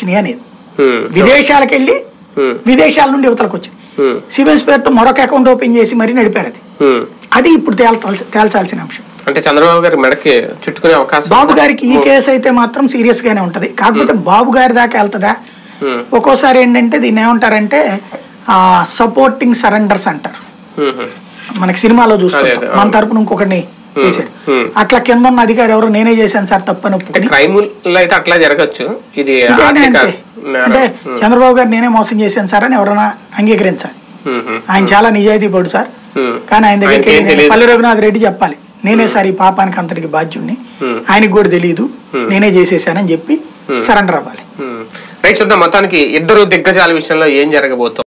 వచ్చినాయి అనేది హ్మ్. విదేశాలకు వెళ్ళి హ్మ్. విదేశాల నుండి యువతలకు వచ్చింది హ్మ్. సిబిఎస్ పేరుతో మరొక అకౌంట్ ఓపెన్ చేసి మరీ నడిపారు అది హ్మ్. అది ఇప్పుడు తేల్చాల్సి తేల్చాల్సిన అంశం అంటే చంద్రబాబు గారి మెడకి చుట్టుకునే అవకాశం బాబు ఉందా? గారికి ఈ కేసు అయితే మాత్రం సీరియస్ గానే ఉంటది కాకపోతే బాబు గారి దాకా వెళ్తుందా హ్మ్. ఒక్కోసారి ఏంటంటే దీన్ని ఏమంటారంటే సపోర్టింగ్ సరెండర్స్ అంటారు హ్మ్. హ్మ్. మనకి సినిమాలో అదే, చూస్తుంటాం అదే, మన అవును. తరపున ఇంకొకరిని చేశాడు హ్మ్. అట్లా కింద ఉన్న అధికారి ఎవరో నేనే చేశాను సార్ తప్పని అంటే ఒప్పుకొని క్రైమ్ లో అయితే అట్లా జరగచ్చు ఇది ఇదైనా ఆర్థిక అంతే నేరం. అంటే చంద్రబాబు గారు నేనే మోసం చేశాను సార్ అని ఎవరైనా అంగీకరించాలి హ్మ్. హ్మ్. ఆయన చాలా నిజాయితీ పడు సార్ హ్మ్. కానీ ఆయన దగ్గరికి ఆయనకేం వెళ్ళి నేను తెలియదు. పల్లె రఘునాథ్ రెడ్డి చెప్పాలి నేనే సార్ ఈ పాపానికి అంతటికి బాధ్యుడిని Hmm. ఆయనకు కూడా తెలియదు నేనే చేసేసానని చెప్పి సరెండర్ అవ్వాలి హ్మ్. రైట్ చూద్దాం మొత్తానికి ఇద్దరు దిగ్గజాల విషయంలో ఏం జరగబోతోంది